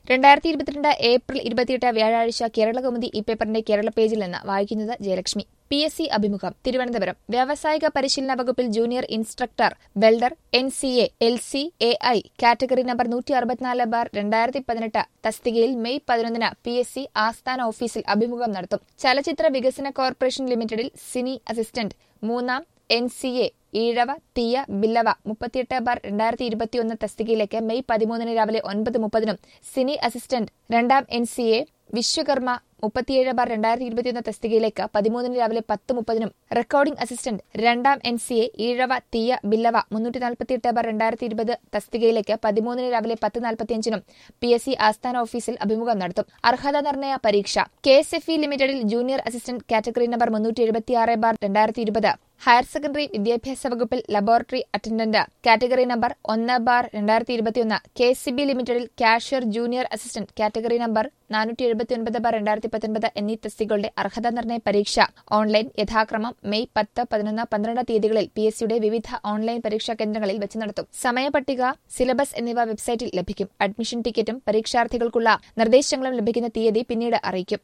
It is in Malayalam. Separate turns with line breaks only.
രണ്ടായിരത്തി ഇരുപത്തിരണ്ട് ഏപ്രിൽ ഇരുപത്തിയെട്ട് വ്യാഴാഴ്ച കേരളകൗമുദി ഈ പേപ്പറിന്റെ കേരള പേജിൽ നിന്ന് വായിക്കുന്നത് ജയലക്ഷ്മി പി എസ് സി അഭിമുഖം തിരുവനന്തപുരം വ്യാവസായിക പരിശീലന വകുപ്പിൽ junior instructor welder N C A L C A I category number നൂറ്റി അറുപത്തിനാല് ബാർ രണ്ടായിരത്തി പതിനെട്ട് തസ്തികയിൽ മെയ് പതിനൊന്നിന് പി എസ് സി ആസ്ഥാന ഓഫീസിൽ അഭിമുഖം നടത്തും ചലച്ചിത്ര വികസന കോർപ്പറേഷൻ ലിമിറ്റഡിൽ സിനി അസിസ്റ്റന്റ് മൂന്നാം N C A Ezhava Thiyya Billava മുപ്പത്തിയെട്ട് ബാർ രണ്ടായിരത്തി ഇരുപത്തിയൊന്ന് തസ്തികയിലേക്ക് മെയ് പതിമൂന്നിന് രാവിലെ ഒൻപത് മുപ്പതിനും സിനി അസിസ്റ്റന്റ് രണ്ടാം എൻ സി എ വിശ്വകർമ്മ മുപ്പത്തിയേഴ് ബാർ രണ്ടായിരത്തി ഇരുപത്തിയൊന്ന് തസ്തികയിലേക്ക് പതിമൂന്നിന് രാവിലെ പത്ത് മുപ്പതിനും റെക്കോർഡിംഗ് അസിസ്റ്റന്റ് രണ്ടാം N C A Ezhava Thiyya Billava മുന്നൂറ്റി നാൽപ്പത്തിയെട്ട് ബാർ രണ്ടായിരത്തി ഇരുപത് തസ്തികയിലേക്ക് പതിമൂന്നിന് രാവിലെ പത്ത് നാൽപ്പത്തിയഞ്ചിനും പി എസ് സി ആസ്ഥാന ഓഫീസിൽ അഭിമുഖം നടത്തും അർഹത നിർണയ പരീക്ഷ കെ എസ് എഫ് ഇ ലിമിറ്റഡിൽ ജൂനിയർ അസിസ്റ്റന്റ് കാറ്റഗറി നമ്പർ മുന്നൂറ്റി എഴുപത്തിയാറ് ബാർ രണ്ടായിരത്തി ഇരുപത് ഹയർ സെക്കൻഡറി വിദ്യാഭ്യാസ വകുപ്പിൽ ലബോറട്ടറി അറ്റൻഡന്റ് കാറ്റഗറി നമ്പർ ഒന്ന് ബാർ രണ്ടായിരത്തി ഇരുപത്തിയൊന്ന് കെ സി ബി ലിമിറ്റഡിൽ cashier junior assistant category number നാനൂറ്റി എഴുപത്തിയൊൻപത് ബാർ രണ്ടായിരത്തി പത്തൊൻപത് എന്നീ തസ്തികളുടെ അർഹതാ നിർണയ പരീക്ഷ ഓൺലൈൻ യഥാക്രമം മെയ് പത്ത് പതിനൊന്ന് പന്ത്രണ്ട് തീയതികളിൽ പി എസ് സിയുടെ വിവിധ ഓൺലൈൻ പരീക്ഷാ കേന്ദ്രങ്ങളിൽ വെച്ച് നടത്തും സമയപട്ടിക സിലബസ് എന്നിവ വെബ്സൈറ്റിൽ ലഭിക്കും അഡ്മിഷൻ ടിക്കറ്റും പരീക്ഷാർത്ഥികൾക്കുള്ള നിർദ്ദേശങ്ങളും ലഭിക്കുന്ന തീയതി പിന്നീട് അറിയിക്കും